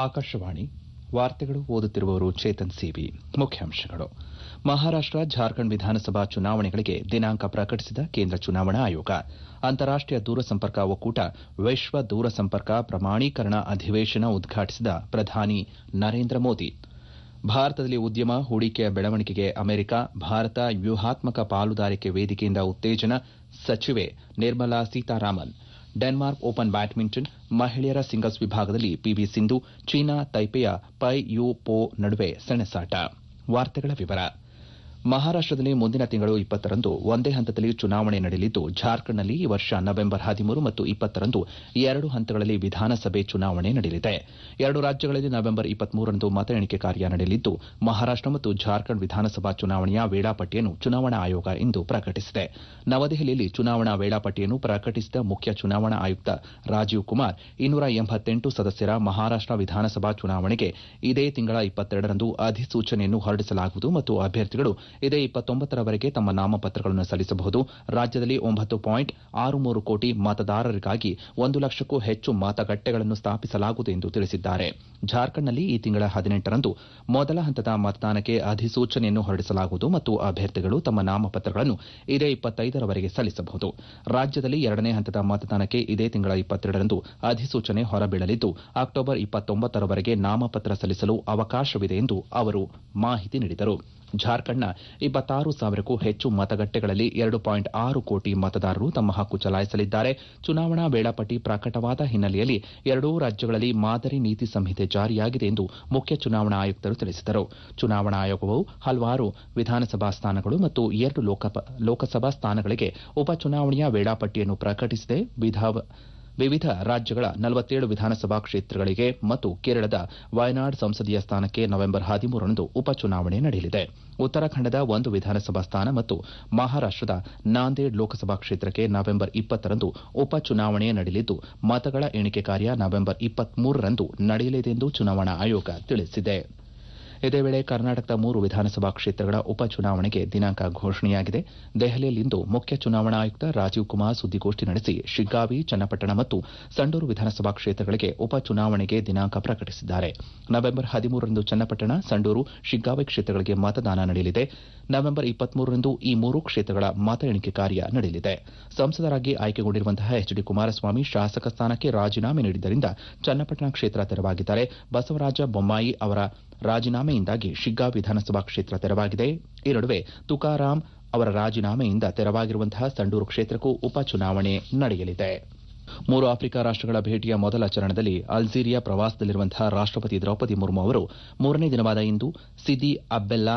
ಆಕಾಶವಾಣಿ ವಾರ್ತೆಗಳು ಓದುತ್ತಿರುವವರು ಚೇತನ್ ಸಿವಿ ಮುಖ್ಯಾಂಶಗಳು ಮಹಾರಾಷ್ಟ ಜಾರ್ಖಂಡ್ ವಿಧಾನಸಭಾ ಚುನಾವಣೆಗಳಿಗೆ ದಿನಾಂಕ ಪ್ರಕಟಿಸಿದ ಕೇಂದ್ರ ಚುನಾವಣಾ ಆಯೋಗ ಅಂತಾರಾಷ್ಟೀಯ ದೂರಸಂಪರ್ಕ ಒಕ್ಕೂಟ ವಿಶ್ವ ದೂರಸಂಪರ್ಕ ಪ್ರಮಾಣೀಕರಣ ಅಧಿವೇಶನ ಉದ್ಘಾಟಿಸಿದ ಪ್ರಧಾನಿ ನರೇಂದ್ರ ಮೋದಿ ಭಾರತದಲ್ಲಿ ಉದ್ಯಮ ಹೂಡಿಕೆಯ ಬೆಳವಣಿಗೆಗೆ ಅಮೆರಿಕ ಭಾರತ ವ್ಯೂಹಾತ್ಮಕ ಪಾಲುದಾರಿಕೆ ವೇದಿಕೆಯಿಂದ ಉತ್ತೇಜನ ಸಚಿವೆ Nirmala Sitharaman Denmark Open badminton ಮಹಿಳೆಯರ ಸಿಂಗಲ್ಸ್ ವಿಭಾಗದಲ್ಲಿ ಪಿವಿ ಸಿಂಧು ಚೀನಾ ತೈಪೆಯ ಪೈ ಯು ಪೋ ನಡುವೆ ಸೆಣಸಾಟ ವಾರ್ತೆಗಳ ವಿವರ ಮಹಾರಾಷ್ಟದಲ್ಲಿ ಮುಂದಿನ ತಿಂಗಳು ಇಪ್ಪತ್ತರಂದು ಒಂದೇ ಹಂತದಲ್ಲಿ ಚುನಾವಣೆ ನಡೆಯಲಿದ್ದು ಜಾರ್ಖಂಡ್ನಲ್ಲಿ ಈ ವರ್ಷ ನವೆಂಬರ್ ಹದಿಮೂರು ಮತ್ತು ಇಪ್ಪತ್ತರಂದು ಎರಡು ಹಂತಗಳಲ್ಲಿ ವಿಧಾನಸಭೆ ಚುನಾವಣೆ ನಡೆಯಲಿದೆ ಎರಡು ರಾಜ್ಯಗಳಲ್ಲಿ ನವೆಂಬರ್ ಇಪ್ಪತ್ಮೂರರಂದು ಮತ ಎಣಿಕೆ ಕಾರ್ಯ ನಡೆಯಲಿದ್ದು ಮಹಾರಾಷ್ಟ ಮತ್ತು ಜಾರ್ಖಂಡ್ ವಿಧಾನಸಭಾ ಚುನಾವಣೆಯ ವೇಳಾಪಟ್ಟಿಯನ್ನು ಚುನಾವಣಾ ಆಯೋಗ ಇಂದು ಪ್ರಕಟಿಸಿದೆ ನವದೆಹಲಿಯಲ್ಲಿ ಚುನಾವಣಾ ವೇಳಾಪಟ್ಟಿಯನ್ನು ಪ್ರಕಟಿಸಿದ ಮುಖ್ಯ ಚುನಾವಣಾ ಆಯುಕ್ತ ರಾಜೀವ್ ಕುಮಾರ್ ಇನ್ನೂರ ಎಂಬತ್ತೆಂಟು ಸದಸ್ಯರ ಮಹಾರಾಷ್ಟ ವಿಧಾನಸಭಾ ಚುನಾವಣೆಗೆ ಇದೇ ತಿಂಗಳ ಇಪ್ಪತ್ತೆರಡರಂದು ಅಧಿಸೂಚನೆಯನ್ನು ಹೊರಡಿಸಲಾಗುವುದು ಮತ್ತು ಅಭ್ಯರ್ಥಿಗಳು ಇದೇ ಇಪ್ಪತ್ತೊಂಬತ್ತರವರೆಗೆ ತಮ್ಮ ನಾಮಪತ್ರಗಳನ್ನು ಸಲ್ಲಿಸಬಹುದು ರಾಜ್ಯದಲ್ಲಿ ಒಂಬತ್ತು ಪಾಯಿಂಟ್ ಆರು ಮೂರು ಕೋಟಿ ಮತದಾರರಿಗಾಗಿ ಒಂದು ಲಕ್ಷಕ್ಕೂ ಹೆಚ್ಚು ಮತಗಟ್ಟೆಗಳನ್ನು ಸ್ಥಾಪಿಸಲಾಗುವುದು ಎಂದು ತಿಳಿಸಿದ್ದಾರೆ ಜಾರ್ಖಂಡ್ನಲ್ಲಿ ಈ ತಿಂಗಳ ಹದಿನೆಂಟರಂದು ಮೊದಲ ಹಂತದ ಮತದಾನಕ್ಕೆ ಅಧಿಸೂಚನೆಯನ್ನು ಹೊರಡಿಸಲಾಗುವುದು ಮತ್ತು ಅಭ್ಯರ್ಥಿಗಳು ತಮ್ಮ ನಾಮಪತ್ರಗಳನ್ನು ಇದೇ ಇಪ್ಪತ್ತೈದರವರೆಗೆ ಸಲ್ಲಿಸಬಹುದು ರಾಜ್ಯದಲ್ಲಿ ಎರಡನೇ ಹಂತದ ಮತದಾನಕ್ಕೆ ಇದೇ ತಿಂಗಳ ಇಪ್ಪತ್ತೆರಡರಂದು ಅಧಿಸೂಚನೆ ಹೊರಬೀಳಲಿದ್ದು ಅಕ್ಟೋಬರ್ ಇಪ್ಪತ್ತೊಂಬತ್ತರವರೆಗೆ ನಾಮಪತ್ರ ಸಲ್ಲಿಸಲು ಅವಕಾಶವಿದೆ ಎಂದು ಅವರು ಮಾಹಿತಿ ನೀಡಿದರು ಜಾರ್ಖಂಡ್ನ ಇಪ್ಪತ್ತಾರು ಸಾವಿರಕ್ಕೂ ಹೆಚ್ಚು ಮತಗಟ್ಟೆಗಳಲ್ಲಿ ಎರಡು ಪಾಯಿಂಟ್ ಆರು ಕೋಟಿ ಮತದಾರರು ತಮ್ಮ ಹಕ್ಕು ಚಲಾಯಿಸಲಿದ್ದಾರೆ ಚುನಾವಣಾ ವೇಳಾಪಟ್ಟಿ ಪ್ರಕಟವಾದ ಹಿನ್ನೆಲೆಯಲ್ಲಿ ಎರಡೂ ರಾಜ್ಯಗಳಲ್ಲಿ ಮಾದರಿ ನೀತಿ ಸಂಹಿತೆ ಜಾರಿಯಾಗಿದೆ ಎಂದು ಮುಖ್ಯ ಚುನಾವಣಾ ಆಯುಕ್ತರು ತಿಳಿಸಿದರು ಚುನಾವಣಾ ಆಯೋಗವು ಹಲವಾರು ವಿಧಾನಸಭಾ ಸ್ಥಾನಗಳು ಮತ್ತು ಎರಡು ಲೋಕಸಭಾ ಸ್ಥಾನಗಳಿಗೆ ಉಪಚುನಾವಣೆಯ ವೇಳಾಪಟ್ಟಿಯನ್ನು ಪ್ರಕಟಿಸಿದೆ ವಿವಿಧ ರಾಜ್ಯಗಳ ನಲವತ್ತೇಳು ವಿಧಾನಸಭಾ ಕ್ಷೇತ್ರಗಳಿಗೆ ಮತ್ತು ಕೇರಳದ ವಯನಾಡ್ ಸಂಸದೀಯ ಸ್ಥಾನಕ್ಕೆ ನವೆಂಬರ್ ಹದಿಮೂರರಂದು ಉಪಚುನಾವಣೆ ನಡೆಯಲಿದೆ ಉತ್ತರಾಖಂಡದ ಒಂದು ವಿಧಾನಸಭಾ ಸ್ಥಾನ ಮತ್ತು ಮಹಾರಾಷ್ಟದ ನಾಂದೇಡ್ ಲೋಕಸಭಾ ಕ್ಷೇತ್ರಕ್ಕೆ ನವೆಂಬರ್ ಇಪ್ಪತ್ತರಂದು ಉಪಚುನಾವಣೆ ನಡೆಯಲಿದ್ದು ಮತಗಳ ಎಣಿಕೆ ಕಾರ್ಯ ನವೆಂಬರ್ ಇಪ್ಪತ್ಮೂರರಂದು ನಡೆಯಲಿದೆ ಎಂದು ಚುನಾವಣಾ ಆಯೋಗ ತಿಳಿಸಿದೆ ಇದೇ ವೇಳೆ ಕರ್ನಾಟಕದ ಮೂರು ವಿಧಾನಸಭಾ ಕ್ಷೇತ್ರಗಳ ಉಪಚುನಾವಣೆಗೆ ದಿನಾಂಕ ಘೋಷಣೆಯಾಗಿದೆ ದೆಹಲಿಯಲ್ಲಿಂದು ಮುಖ್ಯ ಚುನಾವಣಾ ಆಯುಕ್ತ ರಾಜೀವ್ ಕುಮಾರ್ ಸುದ್ದಿಗೋಷ್ಠಿ ನಡೆಸಿ ಶಿಗ್ಗಾವಿ ಚನ್ನಪಟ್ಟಣ ಮತ್ತು ಸಂಡೂರು ವಿಧಾನಸಭಾ ಕ್ಷೇತ್ರಗಳಿಗೆ ಉಪಚುನಾವಣೆಗೆ ದಿನಾಂಕ ಪ್ರಕಟಿಸಿದ್ದಾರೆ ನವೆಂಬರ್ ಹದಿಮೂರರಂದು ಚನ್ನಪಟ್ಟಣ ಸಂಡೂರು ಶಿಗ್ಗಾವಿ ಕ್ಷೇತ್ರಗಳಿಗೆ ಮತದಾನ ನಡೆಯಲಿದೆ ನವೆಂಬರ್ ಇಪ್ಪತ್ಮೂರರಂದು ಈ ಮೂರು ಕ್ಷೇತ್ರಗಳ ಮತ ಎಣಿಕೆ ಕಾರ್ಯ ನಡೆಯಲಿದೆ ಸಂಸದರಾಗಿ ಆಯ್ಕೆಗೊಂಡಿರುವಂತಹ ಎಚ್ ಡಿ ಕುಮಾರಸ್ವಾಮಿ ಶಾಸಕ ಸ್ಥಾನಕ್ಕೆ ರಾಜೀನಾಮೆ ನೀಡಿದ್ದರಿಂದ ಚನ್ನಪಟ್ಟಣ ಕ್ಷೇತ್ರ ತೆರವಾಗಿದ್ದಾರೆ ಬಸವರಾಜ ಬೊಮ್ಮಾಯಿ ಅವರ ರಾಜೀನಾಮೆಯಿಂದಾಗಿ ಶಿಗ್ಗಾವಿ ವಿಧಾನಸಭಾ ಕ್ಷೇತ್ರ ತೆರವಾಗಿದೆ ಈ ನಡುವೆ ತುಕಾರಾಂ ಅವರ ರಾಜೀನಾಮೆಯಿಂದ ತೆರವಾಗಿರುವಂತಹ ಸಂಡೂರು ಕ್ಷೇತ್ರಕ್ಕೂ ಉಪಚುನಾವಣೆ ನಡೆಯಲಿದೆ ಮೂರು ಆಫ್ರಿಕಾ ರಾಷ್ಟಗಳ ಭೇಟಿಯ ಮೊದಲ ಚರಣದಲ್ಲಿ ಅಲ್ಜೀರಿಯಾ ಪ್ರವಾಸದಲ್ಲಿರುವಂತಹ ರಾಷ್ಟಪತಿ ದ್ರೌಪದಿ ಮುರ್ಮು ಅವರು ಮೂರನೇ ದಿನವಾದ ಇಂದು ಸಿದಿ ಅಬ್ಬೆಲ್ಲಾ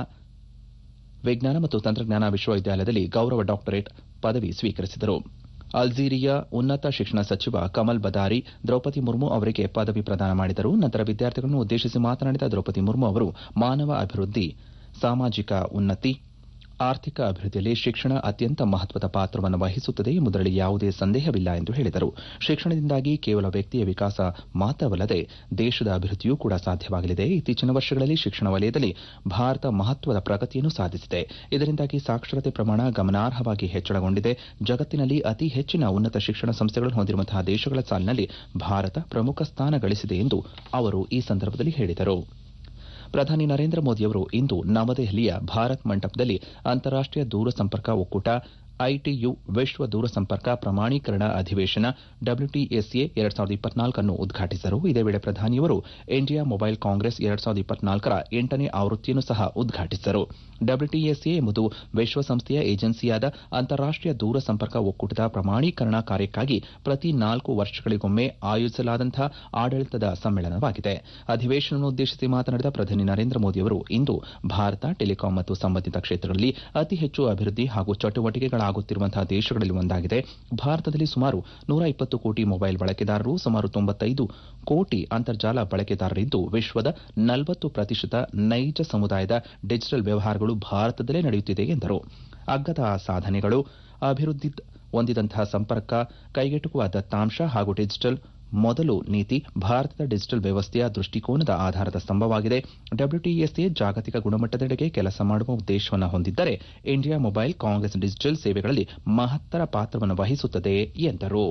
ವಿಜ್ಞಾನ ಮತ್ತು ತಂತ್ರಜ್ಞಾನ ವಿಶ್ವವಿದ್ಯಾಲಯದಲ್ಲಿ ಗೌರವ ಡಾಕ್ಟರೇಟ್ ಪದವಿ ಸ್ವೀಕರಿಸಿದರು ಅಲ್ಜೀರಿಯಾ ಉನ್ನತ ಶಿಕ್ಷಣ ಸಚಿವ ಕಮಲ್ ಬದಾರಿ ದ್ರೌಪದಿ ಮುರ್ಮು ಅವರಿಗೆ ಪದವಿ ಪ್ರದಾನ ಮಾಡಿದರು ನಂತರ ವಿದ್ಯಾರ್ಥಿಗಳನ್ನು ಉದ್ದೇಶಿಸಿ ಮಾತನಾಡಿದ ದ್ರೌಪದಿ ಮುರ್ಮು ಅವರು ಮಾನವ ಅಭಿವೃದ್ಧಿ ಸಾಮಾಜಿಕ ಉನ್ನತಿ ಆರ್ಥಿಕ ಅಭಿವೃದ್ಧಿಯಲ್ಲಿ ಶಿಕ್ಷಣ ಅತ್ಯಂತ ಮಹತ್ವದ ಪಾತ್ರವನ್ನು ವಹಿಸುತ್ತದೆ ಎಂಬುದರಲ್ಲಿ ಯಾವುದೇ ಸಂದೇಹವಿಲ್ಲ ಎಂದು ಹೇಳಿದರು ಶಿಕ್ಷಣದಿಂದಾಗಿ ಕೇವಲ ವ್ಯಕ್ತಿಯ ವಿಕಾಸ ಮಾತ್ರವಲ್ಲದೆ ದೇಶದ ಅಭಿವೃದ್ಧಿಯೂ ಕೂಡ ಸಾಧ್ಯವಾಗಲಿದೆ ಇತ್ತೀಚಿನ ವರ್ಷಗಳಲ್ಲಿ ಶಿಕ್ಷಣ ವಲಯದಲ್ಲಿ ಭಾರತ ಮಹತ್ವದ ಪ್ರಗತಿಯನ್ನು ಸಾಧಿಸಿದೆ ಇದರಿಂದಾಗಿ ಸಾಕ್ಷರತೆ ಪ್ರಮಾಣ ಗಮನಾರ್ಹವಾಗಿ ಹೆಚ್ಚಳಗೊಂಡಿದೆ ಜಗತ್ತಿನಲ್ಲಿ ಅತಿ ಹೆಚ್ಚಿನ ಉನ್ನತ ಶಿಕ್ಷಣ ಸಂಸ್ಥೆಗಳನ್ನು ಹೊಂದಿರುವಂತಹ ದೇಶಗಳ ಸಾಲಿನಲ್ಲಿ ಭಾರತ ಪ್ರಮುಖ ಸ್ಥಾನ ಗಳಿಸಿದೆ ಎಂದು ಅವರು ಈ ಸಂದರ್ಭದಲ್ಲಿ ಹೇಳಿದರು ಪ್ರಧಾನಿ ನರೇಂದ್ರ ಮೋದಿಯವರು ಇಂದು ನವದೆಹಲಿಯ ಭಾರತ್ ಮಂಟಪದಲ್ಲಿ ಅಂತಾರಾಷ್ಟೀಯ ದೂರಸಂಪರ್ಕ ಒಕ್ಕೂಟ ಐಟಿಯು ವಿಶ್ವ ದೂರಸಂಪರ್ಕ ಪ್ರಮಾಣೀಕರಣ ಅಧಿವೇಶನ ಡಬ್ಲ್ಯೂಟಿಎಸ್ಎ ಎರಡ್ ಸಾವಿರದ ಇಪ್ಪತ್ನಾಲ್ಕನ್ನು ಉದ್ಘಾಟಿಸಿದರು ಇದೇ ವೇಳೆ ಪ್ರಧಾನಿಯವರು ಇಂಡಿಯಾ ಮೊಬೈಲ್ ಕಾಂಗ್ರೆಸ್ ಎರಡ್ ಸಾವಿರದ ಇಪ್ಪತ್ನಾಲ್ಕರ ಎಂಟನೇ ಆವೃತ್ತಿಯನ್ನು ಸಹ ಉದ್ಘಾಟಿಸಿದರು ಡಬ್ಲ್ಯೂಟಿಎಸ್ಎ ಎಂಬುದು ವಿಶ್ವಸಂಸ್ಥೆಯ ಏಜೆನ್ಸಿಯಾದ ಅಂತಾರಾಷ್ಟೀಯ ದೂರಸಂಪರ್ಕ ಒಕ್ಕೂಟದ ಪ್ರಮಾಣೀಕರಣ ಕಾರ್ಯಕ್ಕಾಗಿ ಪ್ರತಿ ನಾಲ್ಕು ವರ್ಷಗಳಿಗೊಮ್ಮೆ ಆಯೋಜಿಸಲಾದಂತಹ ಆಡಳಿತದ ಸಮ್ಮೇಳನವಾಗಿದೆ ಅಧಿವೇಶನವನ್ನು ಉದ್ದೇಶಿಸಿ ಮಾತನಾಡಿದ ಪ್ರಧಾನಿ ನರೇಂದ್ರ ಮೋದಿಯವರು ಇಂದು ಭಾರತ ಟೆಲಿಕಾಂ ಮತ್ತು ಸಂಬಂಧಿತ ಕ್ಷೇತ್ರಗಳಲ್ಲಿ ಅತಿ ಹೆಚ್ಚು ಅಭಿವೃದ್ಧಿ ಹಾಗೂ ಚಟುವಟಿಕೆಗಳ ಆಗುತ್ತಿರುವಂತಹ ದೇಶಗಳಲ್ಲಿ ಒಂದಾಗಿದೆ ಭಾರತದಲ್ಲಿ ಸುಮಾರು ನೂರ ಇಪ್ಪತ್ತು ಕೋಟಿ ಮೊಬೈಲ್ ಬಳಕೆದಾರರು ಸುಮಾರು ತೊಂಬತ್ತೈದು ಕೋಟಿ ಅಂತರ್ಜಾಲ ಬಳಕೆದಾರರಿದ್ದು ವಿಶ್ವದ ನಲವತ್ತು ಪ್ರತಿಶತ ನೈಜ ಸಮುದಾಯದ ಡಿಜಿಟಲ್ ವ್ಯವಹಾರಗಳು ಭಾರತದಲ್ಲೇ ನಡೆಯುತ್ತಿದೆ ಎಂದರು ಅಗ್ಗದ ಸಾಧನೆಗಳು ಅಭಿವೃದ್ಧಿ ಹೊಂದಿದಂತಹ ಸಂಪರ್ಕ ಕೈಗೆಟುಕುವ ದತ್ತಾಂಶ ಹಾಗೂ ಡಿಜಿಟಲ್ ಮೊದಲು ನೀತಿ ಭಾರತದ ಡಿಜಿಟಲ್ ವ್ಯವಸ್ಥೆಯ ದೃಷ್ಟಿಕೋನದ ಆಧಾರದ ಸ್ತಂಭವಾಗಿದೆ ಡಬ್ಲ್ಯೂಟಿಎಸ್ಎ ಜಾಗತಿಕ ಗುಣಮಟ್ಟದೆಡೆಗೆ ಕೆಲಸ ಮಾಡುವ ಉದ್ದೇಶವನ್ನು ಹೊಂದಿದ್ದರೆ ಇಂಡಿಯಾ ಮೊಬೈಲ್ ಕಾಂಗ್ರೆಸ್ ಡಿಜಿಟಲ್ ಸೇವೆಗಳಲ್ಲಿ ಮಹತ್ತರ ಪಾತ್ರವನ್ನು ವಹಿಸುತ್ತದೆ ಎಂದರು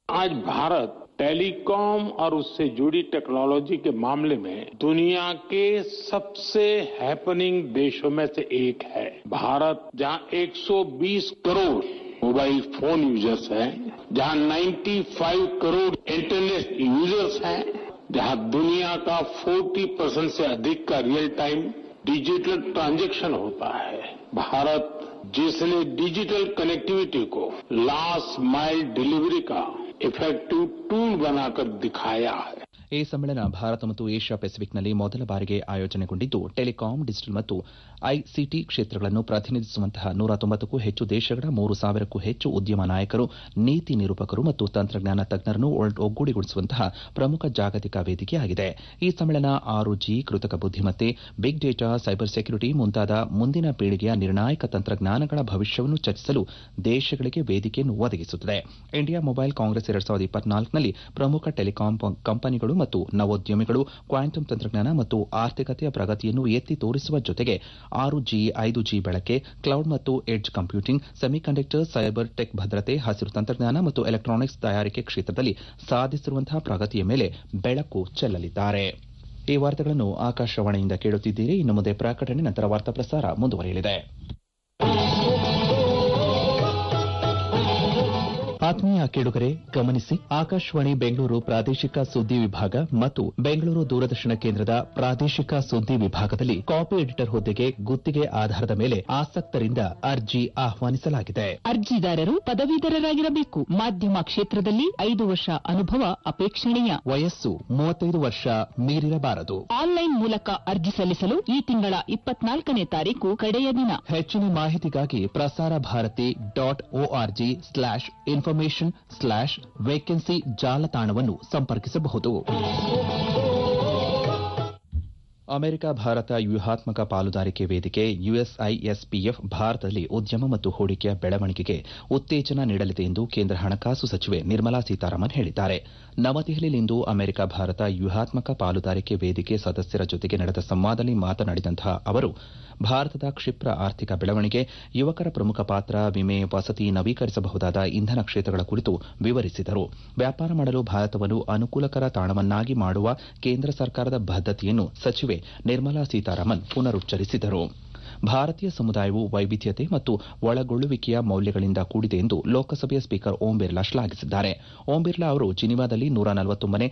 आज भारत टेलीकॉम और उससे जुड़ी टेक्नोलॉजी के मामले में दुनिया के सबसे हैपनिंग देशों में से एक है भारत जहां 120 करोड़ मोबाइल फोन यूजर्स हैं जहां 95 करोड़ इंटरनेट यूजर्स हैं जहां दुनिया का 40 परसेंट से अधिक का रियल टाइम डिजिटल ट्रांजैक्शन होता है भारत जिसने डिजिटल कनेक्टिविटी को लास्ट माइल डिलीवरी का इफेक्टिव टूल बनाकर दिखाया है ಈ ಸಮ್ಮೇಳನ ಭಾರತ ಮತ್ತು ಏಷ್ಯಾ ಪೆಸಿಫಿಕ್ನಲ್ಲಿ ಮೊದಲ ಬಾರಿಗೆ ಆಯೋಜನೆಗೊಂಡಿದ್ದು ಟೆಲಿಕಾಂ ಡಿಜಿಟಲ್ ಮತ್ತು ಐಸಿಟಿ ಕ್ಷೇತ್ರಗಳನ್ನು ಪ್ರತಿನಿಧಿಸುವಂತಹ ನೂರ ತೊಂಬತ್ತಕ್ಕೂ ಹೆಚ್ಚು ದೇಶಗಳ ಮೂರು ಸಾವಿರಕ್ಕೂ ಹೆಚ್ಚು ಉದ್ಯಮ ನಾಯಕರು ನೀತಿ ನಿರೂಪಕರು ಮತ್ತು ತಂತ್ರಜ್ಞಾನ ತಜ್ಞರನ್ನು ಒಗ್ಗೂಡಿಗೊಳಿಸುವಂತಹ ಪ್ರಮುಖ ಜಾಗತಿಕ ವೇದಿಕೆಯಾಗಿದೆ ಈ ಸಮ್ಮೇಳನ ಆರು ಜಿ ಕೃತಕ ಬುದ್ದಿಮತ್ತೆ ಬಿಗ್ ಡೇಟಾ ಸೈಬರ್ ಸೆಕ್ಯುರಿಟಿ ಮುಂತಾದ ಮುಂದಿನ ಪೀಳಿಗೆಯ ನಿರ್ಣಾಯಕ ತಂತ್ರಜ್ಞಾನಗಳ ಭವಿಷ್ಯವನ್ನು ಚರ್ಚಿಸಲು ದೇಶಗಳಿಗೆ ವೇದಿಕೆಯನ್ನು ಒದಗಿಸುತ್ತದೆ ಇಂಡಿಯಾ ಮೊಬೈಲ್ ಕಾಂಗ್ರೆಸ್ ಎರಡ್ ಸಾವಿರದ ಇಪ್ಪತ್ನಾಲ್ಕನಲ್ಲಿ ಪ್ರಮುಖ ಟೆಲಿಕಾಂ ಕಂಪನಿಗಳು ಮತ್ತು ನವೋದ್ಯಮಿಗಳು ಕ್ವಾಂಟಮ್ ತಂತ್ರಜ್ಞಾನ ಮತ್ತು ಆರ್ಥಿಕತೆಯ ಪ್ರಗತಿಯನ್ನು ಎತ್ತಿ ತೋರಿಸುವ ಜೊತೆಗೆ ಆರು ಜಿ ಐದು ಜಿ ಬಳಕೆ ಕ್ಲೌಡ್ ಮತ್ತು edge computing semiconductor cyber tech ಭದ್ರತೆ ಹಸಿರು ತಂತ್ರಜ್ಞಾನ ಮತ್ತು ಎಲೆಕ್ಟ್ರಾನಿಕ್ಸ್ ತಯಾರಿಕೆ ಕ್ಷೇತ್ರದಲ್ಲಿ ಸಾಧಿಸಿರುವಂತಹ ಪ್ರಗತಿಯ ಮೇಲೆ ಬೆಳಕು ಚೆಲ್ಲಲಿದ್ದಾರೆ ಈ ವಾರ್ತೆಗಳನ್ನು ಆಕಾಶವಾಣಿಯಿಂದ ಕೇಳುತ್ತಿದ್ದೀರಿ ಇನ್ನು ಮುಂದೆ ಪ್ರಕಟಣೆ ನಂತರ ವಾರ್ತಾ ಪ್ರಸಾರ ಮುಂದುವರಿಯಲಿದೆ ಆತ್ಮೀಯ ಕೇಳುಗರೆ ಗಮನಿಸಿ ಆಕಾಶವಾಣಿ ಬೆಂಗಳೂರು ಪ್ರಾದೇಶಿಕ ಸುದ್ದಿ ವಿಭಾಗ ಮತ್ತು ಬೆಂಗಳೂರು ದೂರದರ್ಶನ ಕೇಂದ್ರದ ಪ್ರಾದೇಶಿಕ ಸುದ್ದಿ ವಿಭಾಗದಲ್ಲಿ ಕಾಪಿ ಎಡಿಟರ್ ಹುದ್ದೆಗೆ ಗುತ್ತಿಗೆ ಆಧಾರದ ಮೇಲೆ ಆಸಕ್ತರಿಂದ ಅರ್ಜಿ ಆಹ್ವಾನಿಸಲಾಗಿದೆ ಅರ್ಜಿದಾರರು ಪದವೀಧರರಾಗಿರಬೇಕು ಮಾಧ್ಯಮ ಕ್ಷೇತ್ರದಲ್ಲಿ ಐದು ವರ್ಷ ಅನುಭವ ಅಪೇಕ್ಷಣೀಯ ವಯಸ್ಸು ಮೂವತ್ತೈದು ವರ್ಷ ಮೀರಿರಬಾರದು ಆನ್ಲೈನ್ ಮೂಲಕ ಅರ್ಜಿ ಸಲ್ಲಿಸಲು ಈ ತಿಂಗಳ ಇಪ್ಪತ್ನಾಲ್ಕನೇ ತಾರೀಕು ಕಡೆಯ ದಿನ ಹೆಚ್ಚಿನ ಮಾಹಿತಿಗಾಗಿ Prasar Bharati dot org slash information slash vacancy ಜಾಲತಾಣವನ್ನು ಸಂಪರ್ಕಿಸಬಹುದು ಅಮೆರಿಕ ಭಾರತ ವ್ಯೂಹಾತ್ಮಕ ಪಾಲುದಾರಿಕೆ ವೇದಿಕೆ ಯುಎಸ್ಐಎಸ್ಪಿಎಫ್ ಭಾರತದಲ್ಲಿ ಉದ್ಯಮ ಮತ್ತು ಹೂಡಿಕೆಯ ಬೆಳವಣಿಗೆಗೆ ಉತ್ತೇಜನ ನೀಡಲಿದೆ ಎಂದು ಕೇಂದ್ರ ಹಣಕಾಸು ಸಚಿವೆ ನಿರ್ಮಲಾ ಸೀತಾರಾಮನ್ ಹೇಳಿದ್ದಾರೆ ನವದೆಹಲಿಯಲ್ಲಿಂದು ಅಮೆರಿಕ ಭಾರತ ವ್ಯೂಹಾತ್ಮಕ ಪಾಲುದಾರಿಕೆ ವೇದಿಕೆ ಸದಸ್ಯರ ಜೊತೆಗೆ ನಡೆದ ಸಂವಾದದಲ್ಲಿ ಮಾತನಾಡಿದಂತಹ ಅವರು ಭಾರತದ ಕ್ಷಿಪ್ರ ಆರ್ಥಿಕ ಬೆಳವಣಿಗೆ ಯುವಕರ ಪ್ರಮುಖ ಪಾತ್ರ ವಿಮೆ ವಸತಿ ನವೀಕರಿಸಬಹುದಾದ ಇಂಧನ ಕ್ಷೇತ್ರಗಳ ಕುರಿತು ವಿವರಿಸಿದರು ವ್ಯಾಪಾರ ಮಾಡಲು ಭಾರತವನ್ನು ಅನುಕೂಲಕರ ತಾಣವನ್ನಾಗಿ ಮಾಡುವ ಕೇಂದ್ರ ಸರ್ಕಾರದ ಬದ್ದತೆಯನ್ನು ಸಚಿವೆ ನಿರ್ಮಲಾ ಸೀತಾರಾಮನ್ ಪುನರುಚ್ಚರಿಸಿದರು ಭಾರತೀಯ ಸಮುದಾಯವು ವೈವಿಧ್ಯತೆ ಮತ್ತು ಒಳಗೊಳ್ಳುವಿಕೆಯ ಮೌಲ್ಯಗಳಿಂದ ಕೂಡಿದೆ ಎಂದು ಲೋಕಸಭೆಯ ಸ್ಪೀಕರ್ ಓಂ ಬಿರ್ಲಾ ಶ್ಲಾಘಿಸಿದ್ದಾರೆ ಓಂ ಬಿರ್ಲಾ ಅವರು ಜಿನಿವಾದಲ್ಲಿ ನೂರ ನಲವತ್ತೊಂಬನೇ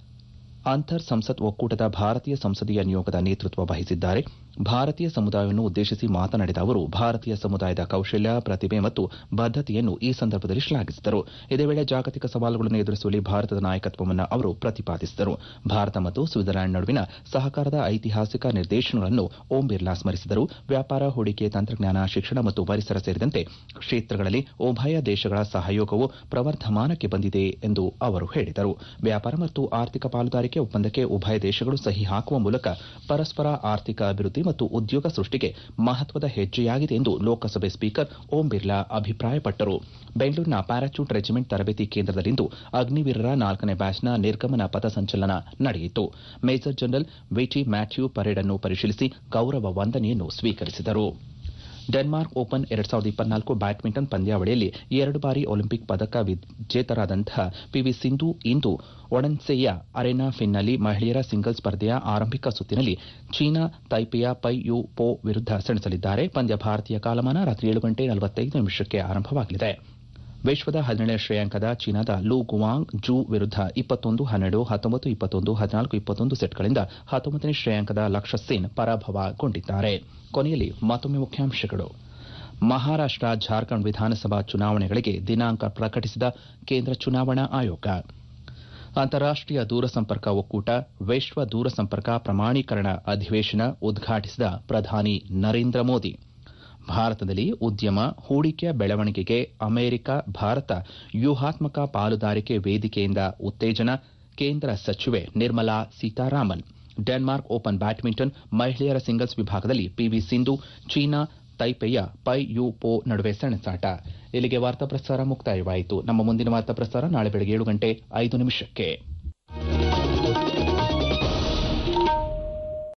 ಅಂತರ್ ಸಂಸತ್ ಒಕ್ಕೂಟದ ಭಾರತೀಯ ಸಂಸದೀಯ ನಿಯೋಗದ ನೇತೃತ್ವ ವಹಿಸಿದ್ದಾರೆ ಭಾರತೀಯ ಸಮುದಾಯವನ್ನು ಉದ್ದೇಶಿಸಿ ಮಾತನಾಡಿದ ಅವರು ಭಾರತೀಯ ಸಮುದಾಯದ ಕೌಶಲ್ಯ ಪ್ರತಿಭೆ ಮತ್ತು ಬದ್ದತೆಯನ್ನು ಈ ಸಂದರ್ಭದಲ್ಲಿ ಶ್ಲಾಘಿಸಿದರು ಇದೇ ವೇಳೆ ಜಾಗತಿಕ ಸವಾಲುಗಳನ್ನು ಎದುರಿಸುವಲ್ಲಿ ಭಾರತದ ನಾಯಕತ್ವವನ್ನು ಅವರು ಪ್ರತಿಪಾದಿಸಿದರು ಭಾರತ ಮತ್ತು ಸ್ವಿಟ್ಜರ್ಲ್ಯಾಂಡ್ ನಡುವಿನ ಸಹಕಾರದ ಐತಿಹಾಸಿಕ ನಿರ್ದೇಶನಗಳನ್ನು ಓಂ ಬಿರ್ಲಾ ಸ್ಮರಿಸಿದರು ವ್ಯಾಪಾರ ಹೂಡಿಕೆ ತಂತ್ರಜ್ಞಾನ ಶಿಕ್ಷಣ ಮತ್ತು ಪರಿಸರ ಸೇರಿದಂತೆ ಕ್ಷೇತ್ರಗಳಲ್ಲಿ ಉಭಯ ದೇಶಗಳ ಸಹಯೋಗವು ಪ್ರವರ್ಧಮಾನಕ್ಕೆ ಬಂದಿದೆ ಎಂದು ಅವರು ಹೇಳಿದರು ವ್ಯಾಪಾರ ಮತ್ತು ಆರ್ಥಿಕ ಪಾಲುದಾರಿಕೆ ಒಪ್ಪಂದಕ್ಕೆ ಉಭಯ ದೇಶಗಳು ಸಹಿ ಹಾಕುವ ಮೂಲಕ ಪರಸ್ಪರ ಆರ್ಥಿಕ ಅಭಿವೃದ್ಧಿ ಮತ್ತು ಉದ್ಯೋಗ ಸೃಷ್ಟಿಗೆ ಮಹತ್ವದ ಹೆಜ್ಜೆಯಾಗಿದೆ ಎಂದು ಲೋಕಸಭೆ ಸ್ಪೀಕರ್ ಓಂ ಬಿರ್ಲಾ ಅಭಿಪ್ರಾಯಪಟ್ಟರು ಬೆಂಗಳೂರಿನ ಪ್ಯಾರಾಚೂಟ್ ರೆಜಿಮೆಂಟ್ ತರಬೇತಿ ಕೇಂದ್ರದಲ್ಲಿಂದು ಅಗ್ನಿವೀರರ ನಾಲ್ಕನೇ ಬ್ಯಾಚ್ನ ನಿರ್ಗಮನ ಪಥಸಂಚಲನ ನಡೆಯಿತು major general VT Mathew parade ಅನ್ನು ಪರಿಶೀಲಿಸಿ ಗೌರವ ವಂದನೆಯನ್ನು ಸ್ವೀಕರಿಸಿದರು ಡೆನ್ಮಾರ್ಕ್ ಓಪನ್ ಎರಡ್ ಸಾವಿರದ ಇಪ್ಪತ್ನಾಲ್ಕು ಬ್ಯಾಡ್ಮಿಂಟನ್ ಪಂದ್ಯಾವಳಿಯಲ್ಲಿ ಎರಡು ಬಾರಿ ಒಲಿಂಪಿಕ್ ಪದಕ ವಿಜೇತರಾದಂತಹ ಪಿವಿ ಸಿಂಧು ಇಂದು ಒಡನ್ಸೆಯ ಅರೆನಾ ಫಿನ್ನಲ್ಲಿ ಮಹಿಳೆಯರ ಸಿಂಗಲ್ಸ್ ಸ್ಪರ್ಧೆಯ ಆರಂಭಿಕ ಸುತ್ತಿನಲ್ಲಿ ಚೀನಾ ತೈಪೆಯ ಪೈ ಯು ಪೋ ವಿರುದ್ಧ ಸೆಣಸಲಿದ್ದಾರೆ ಪಂದ್ಯ ಭಾರತೀಯ ಕಾಲಮಾನ ರಾತ್ರಿ ಏಳು ಗಂಟೆ ನಲವತ್ತೈದು ನಿಮಿಷಕ್ಕೆ ಆರಂಭವಾಗಲಿದೆ ವಿಶ್ವದ ಹದಿನೇಳನೇ ಶ್ರೇಯಾಂಕದ ಚೀನಾದ ಲು ಗುವಾಂಗ್ ಜೂ ವಿರುದ್ಧ ಇಪ್ಪತ್ತೊಂದು ಹನ್ನೆರಡು ಹತ್ತೊಂಬತ್ತು ಇಪ್ಪತ್ತೊಂದು ಹದಿನಾಲ್ಕು ಇಪ್ಪತ್ತೊಂದು ಸೆಟ್ಗಳಿಂದ ಹತ್ತೊಂಬತ್ತನೇ ಶ್ರೇಯಾಂಕದ ಲಕ್ಷ್ಯ ಸೇನ್ ಪರಾಭವಗೊಂಡಿದ್ದಾರೆ ಕೊನೆಯಲ್ಲಿ ಮತ್ತೊಮ್ಮೆ ಮುಖ್ಯಾಂಶಗಳು ಮಹಾರಾಷ್ಟ ಜಾರ್ಖಂಡ್ ವಿಧಾನಸಭಾ ಚುನಾವಣೆಗಳಿಗೆ ದಿನಾಂಕ ಪ್ರಕಟಿಸಿದ ಕೇಂದ್ರ ಚುನಾವಣಾ ಆಯೋಗ ಅಂತಾರಾಷ್ಟೀಯ ದೂರಸಂಪರ್ಕ ಒಕ್ಕೂಟ ವಿಶ್ವ ದೂರಸಂಪರ್ಕ ಪ್ರಮಾಣೀಕರಣ ಅಧಿವೇಶನ ಉದ್ಘಾಟಿಸಿದ ಪ್ರಧಾನಿ ನರೇಂದ್ರ ಮೋದಿ ಭಾರತದಲ್ಲಿ ಉದ್ಯಮ ಹೂಡಿಕೆಯ ಬೆಳವಣಿಗೆಗೆ ಅಮೆರಿಕ ಭಾರತ ವ್ಯೂಹಾತ್ಮಕ ಪಾಲುದಾರಿಕೆ ವೇದಿಕೆಯಿಂದ ಉತ್ತೇಜನ ಕೇಂದ್ರ ಸಚಿವೆ Nirmala Sitharaman Denmark Open badminton ಮಹಿಳೆಯರ ಸಿಂಗಲ್ಸ್ ವಿಭಾಗದಲ್ಲಿ ಪಿವಿ ಸಿಂಧು ಚೀನಾ ತೈಪೆಯ ಪೈ ಯು ಪೋ ನಡುವೆ ಸೆಣಸಾಟ ಇಲ್ಲಿಗೆ ವಾರ್ತಾ ಪ್ರಸಾರ ಮುಕ್ತಾಯವಾಯಿತು ನಮ್ಮ ಮುಂದಿನ ವಾರ್ತಾ ಪ್ರಸಾರ ನಾಳೆ ಬೆಳಗ್ಗೆ ಏಳು ಗಂಟೆ ಐದು ನಿಮಿಷಕ್ಕೆ